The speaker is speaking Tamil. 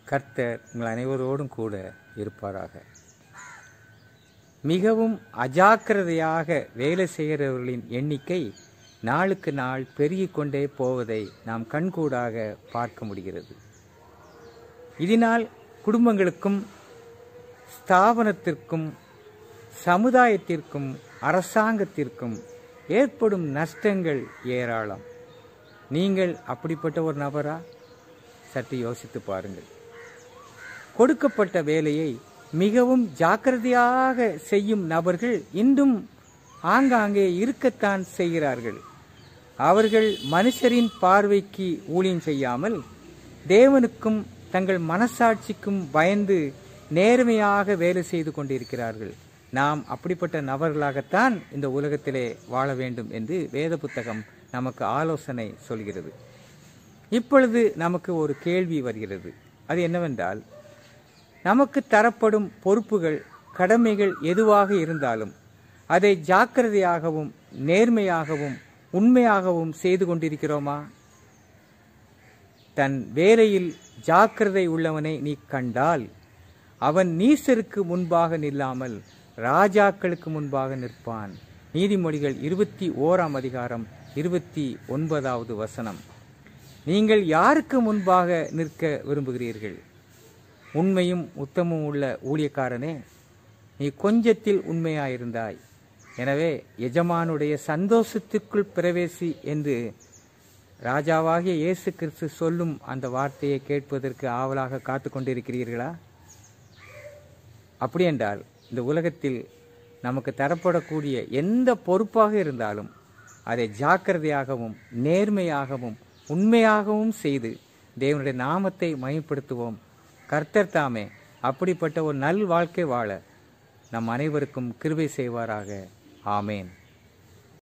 கர்த்தர் உங்கள் அனைவரோடும் கூட இருப்பாராக மிகவும் அஜாக்கிரதையாக வேலை செய்கிறவர்களின் எண்ணிக்கை நாளுக்கு நாள் பெருகிக் கொண்டே போவதை நாம் கண்கூடாக பார்க்க முடிகிறது இதனால் குடும்பங்களுக்கும் ஸ்தாபனத்திற்கும் சமுதாயத்திற்கும் அரசாங்கத்திற்கும் ஏற்படும் நஷ்டங்கள் ஏராளம் நீங்கள் அப்படிப்பட்ட ஒரு நபரா சற்று யோசித்து பாருங்கள் கொடுக்கப்பட்ட வேலையை மிகவும் ஜாக்கிரதையாக செய்யும் நபர்கள் இன்றும் ஆங்காங்கே இருக்கத்தான் செய்கிறார்கள் அவர்கள் மனுஷரின் பார்வைக்கு ஊழியம் செய்யாமல் தேவனுக்கும் தங்கள் மனசாட்சிக்கும் பயந்து நேர்மையாக வேலை செய்து கொண்டிருக்கிறார்கள் நாம் அப்படிப்பட்ட நபர்களாகத்தான் இந்த உலகத்திலே வாழ வேண்டும் என்று வேத புத்தகம் நமக்கு ஆலோசனை சொல்கிறது இப்பொழுது நமக்கு ஒரு கேள்வி வருகிறது அது என்னவென்றால் நமக்கு தரப்படும் பொறுப்புகள் கடமைகள் எதுவாக இருந்தாலும் அதை ஜாக்கிரதையாகவும் நேர்மையாகவும் உண்மையாகவும் செய்து கொண்டிருக்கிறோமா தன் வேலையில் ஜாக்கிரதை உள்ளவனை நீ கண்டால் அவன் நீசருக்கு முன்பாக நில்லாமல் ராஜாக்களுக்கு முன்பாக நிற்பான் நீதிமொழிகள் இருபத்தி ஓராம் அதிகாரம் இருபத்தி ஒன்பதாவது வசனம் நீங்கள் யாருக்கு முன்பாக நிற்க விரும்புகிறீர்கள் உண்மையும் உத்தமும் உள்ள ஊழியக்காரனே நீ கொஞ்சத்தில் உண்மையாயிருந்தாய் எனவே எஜமானுடைய சந்தோஷத்திற்குள் பிரவேசி என்று ராஜாவாகிய இயேசு கிறிஸ்து சொல்லும் அந்த வார்த்தையை கேட்பதற்கு ஆவலாக காத்து கொண்டிருக்கிறீர்களா அப்படி என்றால் இந்த உலகத்தில் நமக்கு தரப்படக்கூடிய எந்த பொறுப்பாக இருந்தாலும் அதை ஜாக்கிரதையாகவும் நேர்மையாகவும் உண்மையாகவும் செய்து தேவனுடைய நாமத்தை மயப்படுத்துவோம் கர்த்தர் தாமே அப்படிப்பட்ட ஒரு நல் வாழ்க்கை வாழ நம் அனைவருக்கும் கிருபை செய்வாராக ஆமேன்